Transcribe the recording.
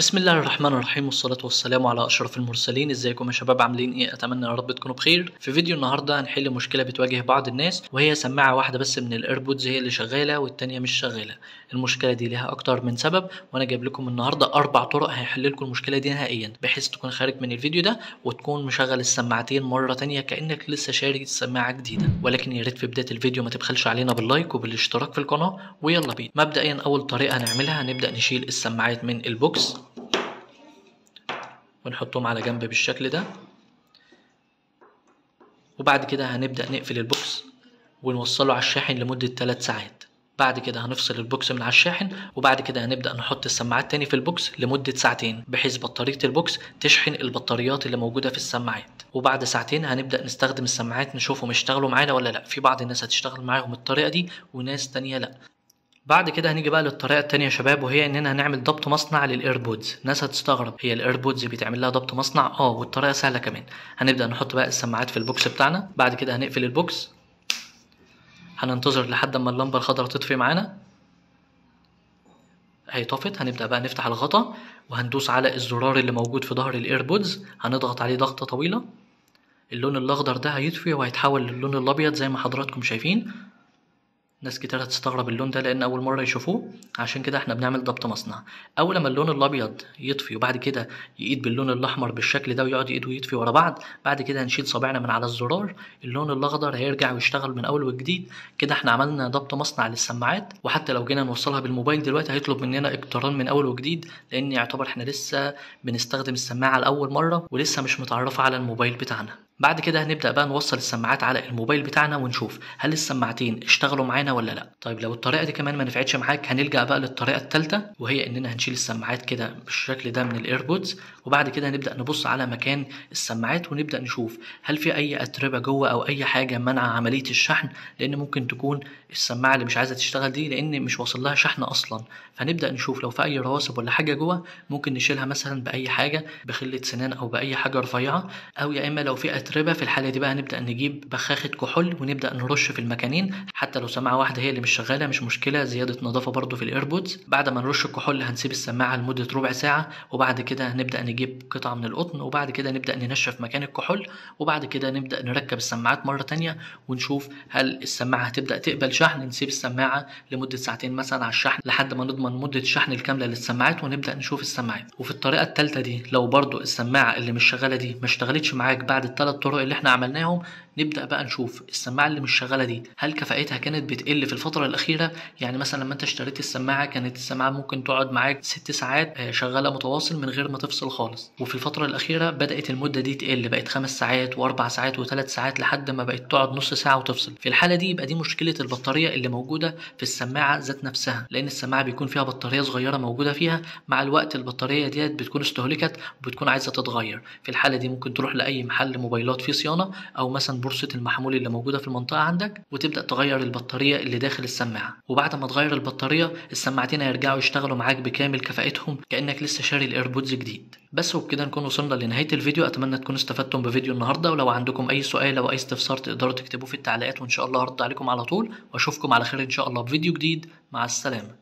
بسم الله الرحمن الرحيم والصلاة والسلام على أشرف المرسلين ازيكم يا شباب عاملين ايه أتمنى يا رب تكونوا بخير في فيديو النهاردة هنحل مشكلة بتواجه بعض الناس وهي سماعة واحدة بس من الايربودز هي اللي شغالة والتانية مش شغالة المشكلة دي ليها أكتر من سبب وأنا جايب لكم النهاردة أربع طرق هيحل لكم المشكلة دي نهائيا بحيث تكون خارج من الفيديو ده وتكون مشغل السماعتين مرة تانية كأنك لسه شاري السماعة جديدة ولكن يا ريت في بداية الفيديو ما تبخلش علينا باللايك وبالاشتراك في القناة ويلا بينا مبدئيا أول طريقة هنعملها هنبدأ نشيل السماعات من البوكس ونحطهم على جنب بالشكل ده وبعد كده هنبدأ نقفل البوكس ونوصله على الشاحن لمدة 3 ساعات بعد كده هنفصل البوكس من على الشاحن وبعد كده هنبدأ نحط السماعات تاني في البوكس لمدة ساعتين بحيث بطارية البوكس تشحن البطاريات اللي موجودة في السماعات وبعد ساعتين هنبدأ نستخدم السماعات نشوفهم اشتغلوا معانا ولا لا في بعض الناس هتشتغل معاهم الطريقة دي وناس تانية لا بعد كده هنيجي بقى للطريقة التانية يا شباب وهي اننا هنعمل ضبط مصنع للايربودز ناس هتستغرب هي الايربودز بيتعمل لها ضبط مصنع اه والطريقة سهلة كمان هنبدأ نحط بقى السماعات في البوكس بتاعنا بعد كده هنقفل البوكس هننتظر لحد اما اللمبة الخضراء تطفي معانا هي طفت هنبدأ بقى نفتح الغطا وهندوس على الزرار اللي موجود في ظهر الايربودز هنضغط عليه ضغطة طويلة اللون الاخضر ده هيطفي وهيتحول للون الابيض زي ما حضراتكم شايفين ناس كتير هتستغرب اللون ده لان اول مره يشوفوه عشان كده احنا بنعمل ضبط مصنع اول لما اللون الابيض يطفي وبعد كده يقيد باللون الاحمر بالشكل ده ويقعد يقيد ويطفي ورا بعض بعد كده هنشيل صابعنا من على الزرار اللون الاخضر هيرجع ويشتغل من اول وجديد كده احنا عملنا ضبط مصنع للسماعات وحتى لو جينا نوصلها بالموبايل دلوقتي هيطلب مننا اقتران من اول وجديد لان يعتبر احنا لسه بنستخدم السماعه لاول مره ولسه مش متعرفه على الموبايل بتاعنا بعد كده هنبدأ بقى نوصل السماعات على الموبايل بتاعنا ونشوف هل السماعتين اشتغلوا معانا ولا لا طيب لو الطريقة دي كمان ما نفعتش معاك هنلجأ بقى للطريقة الثالثة وهي اننا هنشيل السماعات كده بالشكل ده من الايربودز وبعد كده هنبدأ نبص على مكان السماعات ونبدأ نشوف هل في اي اتربة جوه او اي حاجة منع عملية الشحن لان ممكن تكون السماعة اللي مش عايزة تشتغل دي لان مش واصل لها شحن اصلا فنبدأ نشوف لو في اي رواسب ولا حاجة جوه ممكن نشيلها مثلا بأي حاجة بخلة سنان او بأي حاجة رفيعة او يا اما لو في اتربة في الحالة دي بقى نبدأ نجيب بخاخة كحول ونبدأ نرش في المكانين حتى لو سماعة واحدة هي اللي مش شغالة مش مشكلة زيادة نظافة برضو في الايربودز بعد ما نرش الكحول هنسيب السماعة لمدة ربع ساعة وبعد كده هنبدأ نجيب قطعة من القطن وبعد كده نبدأ ننشف مكان الكحول وبعد كده نبدأ نركب السماعات مرة تانية ونشوف هل السماعة هتبدأ تقبل شحن نسيب السماعة لمدة ساعتين مثلا على الشحن لحد ما نضمن مدة الشحن الكاملة للسماعات ونبدأ نشوف السماعات وفي الطريقة التالتة دي لو برضو السماعة اللي مش شغالة دي ما اشتغلتش معاك بعد الثلاث طرق اللي احنا عملناهم نبدا بقى نشوف السماعه اللي مش شغاله دي هل كفاءتها كانت بتقل في الفتره الاخيره يعني مثلا لما انت اشتريت السماعه كانت السماعه ممكن تقعد معاك ست ساعات شغاله متواصل من غير ما تفصل خالص وفي الفتره الاخيره بدات المده دي تقل بقت خمس ساعات واربع ساعات وثلاث ساعات لحد ما بقت تقعد نص ساعه وتفصل في الحاله دي يبقى دي مشكله البطاريه اللي موجوده في السماعه ذات نفسها لان السماعه بيكون فيها بطاريه صغيره موجوده فيها مع الوقت البطاريه ديت بتكون استهلكت وبتكون عايزه تتغير في الحاله دي ممكن تروح لاي محل موبايلات فيه صيانه او مثلا بورصه المحمول اللي موجوده في المنطقه عندك وتبدا تغير البطاريه اللي داخل السماعه وبعد ما تغير البطاريه السماعتين هيرجعوا يشتغلوا معاك بكامل كفاءتهم كانك لسه شاري الايربودز جديد بس وبكده نكون وصلنا لنهايه الفيديو اتمنى تكونوا استفدتم بفيديو النهارده ولو عندكم اي سؤال او اي استفسار تقدروا تكتبوه في التعليقات وان شاء الله هرد عليكم على طول واشوفكم على خير ان شاء الله بفيديو جديد مع السلامه